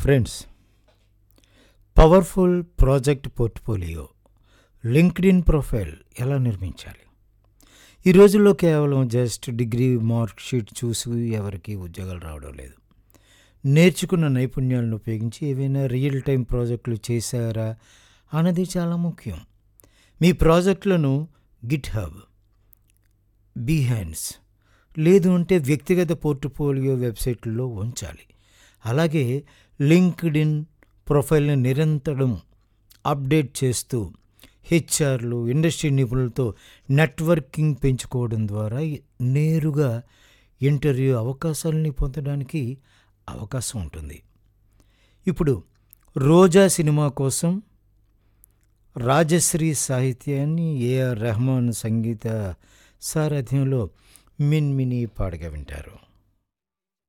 friends powerful project portfolio LinkedIn profile ఎలా నిర్మించాలి ఈ రోజుల్లో కేవలం జస్ట్ డిగ్రీ మార్క్ షీట్ చూసి ఎవరికి ఉద్యోగాలు రావడం లేదు నేర్చుకున్న నైపుణ్యాలను ఉపయోగించి ఏవైనా రియల్ టైం ప్రాజెక్టులు చేశారా అన్నది చాలా ముఖ్యం మీ ప్రాజెక్టులను గిట్ హబ్ బీహాన్స్ లేదు అంటే వ్యక్తిగత పోర్ట్ఫోలియో వెబ్సైట్లలో ఉంచాలి అలాగే లింక్డ్ఇన్ ప్రొఫైల్ని నిరంతరం అప్డేట్ చేస్తూ హెచ్ఆర్లు ఇండస్ట్రీ నిపుణులతో నెట్వర్కింగ్ పెంచుకోవడం ద్వారా నేరుగా ఇంటర్వ్యూ అవకాశాలని పొందడానికి అవకాశం ఉంటుంది ఇప్పుడు రోజా సినిమా కోసం రాజశ్రీ సాహిత్యాన్ని ఏఆర్ రెహమాన్ సంగీత సారథ్యంలో మిన్మిని పాడగా వింటారు